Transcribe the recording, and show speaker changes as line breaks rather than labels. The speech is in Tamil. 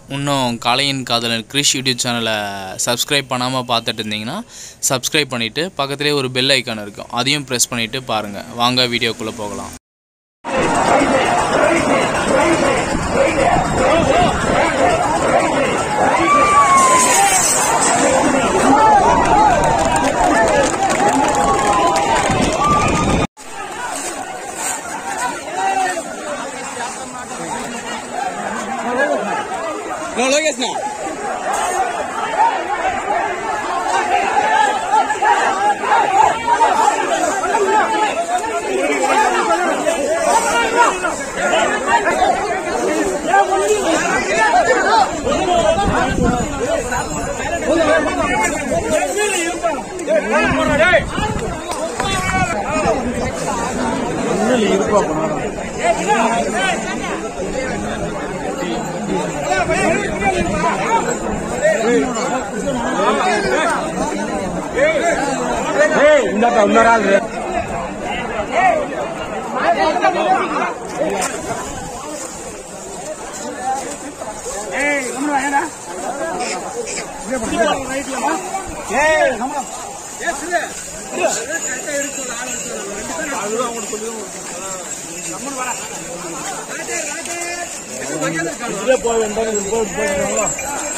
இன்னும் காளையின் காதலன் கிரிஷ் யூடியூப் சேனலை சப்ஸ்கிரைப் பண்ணாமல் பார்த்துட்டு இருந்தீங்கன்னா சப்ஸ்கிரைப் பண்ணிவிட்டு பக்கத்துலேயே ஒரு பெல் ஐக்கான் இருக்கும் அதையும் ப்ரெஸ் பண்ணிவிட்டு பாருங்கள் வாங்க வீடியோக்குள்ளே போகலாம்
No, Lucas, no. இந்தாக்கா இன்னொரு ஆள் போய்